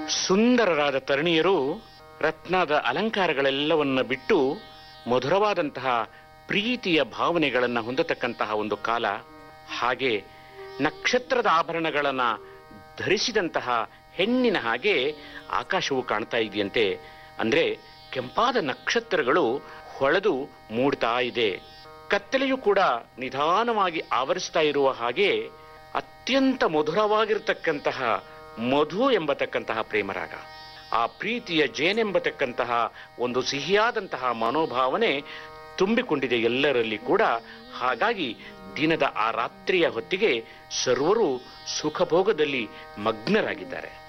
ಸುಂದರರಾದ ತರುಣಿಯರು ರತ್ನದ ಅಲಂಕಾರಗಳೆಲ್ಲವನ್ನ ಬಿಟ್ಟು ಮಧುರವಾದಂತಹ ಪ್ರೀತಿಯ ಭಾವನೆಗಳನ್ನು ಹೊಂದತಕ್ಕಂತಹ ಒಂದು ಕಾಲ ಹಾಗೆ ನಕ್ಷತ್ರದ ಆಭರಣಗಳನ್ನ ಧರಿಸಿದಂತಹ ಹೆಣ್ಣಿನ ಹಾಗೆ ಆಕಾಶವು ಕಾಣ್ತಾ ಇದೆಯಂತೆ ಅಂದ್ರೆ ಕೆಂಪಾದ ನಕ್ಷತ್ರಗಳು ಹೊಳೆದು ಮೂಡ್ತಾ ಇದೆ ಕತ್ತಲೆಯು ಕೂಡ ನಿಧಾನವಾಗಿ ಆವರಿಸ್ತಾ ಇರುವ ಹಾಗೆ ಅತ್ಯಂತ ಮಧುರವಾಗಿರತಕ್ಕಂತಹ ಮಧು ಎಂಬತಕ್ಕಂತಹ ಪ್ರೇಮರಾಗ ಆ ಪ್ರೀತಿಯ ಜೇನೆಂಬತಕ್ಕಂತಹ ಒಂದು ಸಿಹಿಯಾದಂತಹ ಮನೋಭಾವನೆ ತುಂಬಿಕೊಂಡಿದೆ ಎಲ್ಲರಲ್ಲಿ ಕೂಡ ಹಾಗಾಗಿ ದಿನದ ಆ ರಾತ್ರಿಯ ಹೊತ್ತಿಗೆ ಸರ್ವರು ಸುಖಭೋಗದಲ್ಲಿ ಮಗ್ನರಾಗಿದ್ದಾರೆ